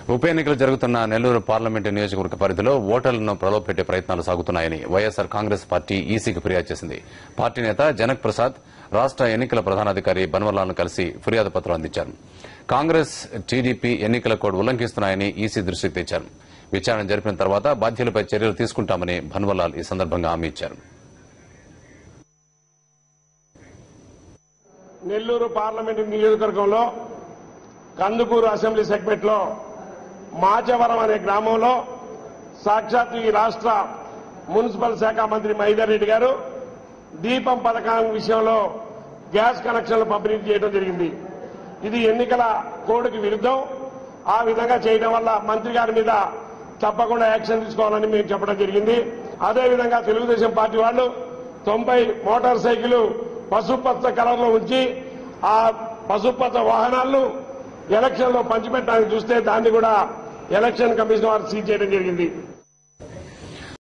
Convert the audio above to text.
ఉప ఎన్నికలు జరుగుతున్న నెల్లూరు పార్లమెంటు నియోజకవర్గ పరిధిలో ఓటర్లను ప్రలోభపెట్టే ప్రయత్నాలు సాగుతున్నాయని వైఎస్సార్ కాంగ్రెస్ పార్టీ ఈసీకి ఫిర్యాదు చేసింది పార్టీ నేత జనక్ ప్రసాద్ రాష్ట ఎన్నికల ప్రధానాధికారి బన్వర్లాల్ను కలిసి ఫిర్యాదు పత్రం అందించారు కాంగ్రెస్ టీడీపీ ఎన్నికల కోడ్ ఉల్లంఘిస్తున్నాయని ఈసీ దృష్టికి తెచ్చారు విచారణ జరిపిన తర్వాత బాధ్యులపై చర్యలు తీసుకుంటామని భన్వర్లాల్ ఈ సందర్భంగా హామీ ఇచ్చారు నెల్లూరు పార్లమెంటు నియోజకవర్గంలో కందుకూరు అసెంబ్లీ సెగ్మెంట్ లో మాచవరం అనే గ్రామంలో సాక్షాత్ ఈ రాష్ట్ర మున్సిపల్ శాఖ మంత్రి మహిదర్ రెడ్డి గారు దీపం పథకం విషయంలో గ్యాస్ కనెక్షన్లు పంపిణీ చేయడం జరిగింది ఇది ఎన్నికల కోడ్కి విరుద్ధం ఆ విధంగా చేయడం వల్ల మంత్రి గారి మీద తప్పకుండా యాక్షన్ తీసుకోవాలని మేము చెప్పడం జరిగింది అదేవిధంగా తెలుగుదేశం పార్టీ వాళ్ళు తొంభై మోటార్ సైకిల్ పసుపచ్చ కలర్ లో ఉంచి ఆ పసుపచ్చ వాహనాలను ఎలక్షన్ లో పంచిపెట్టడానికి చూస్తే దాన్ని కూడా ఎలక్షన్ కమిషన్ వారు సీజ్ చేయడం జరిగింది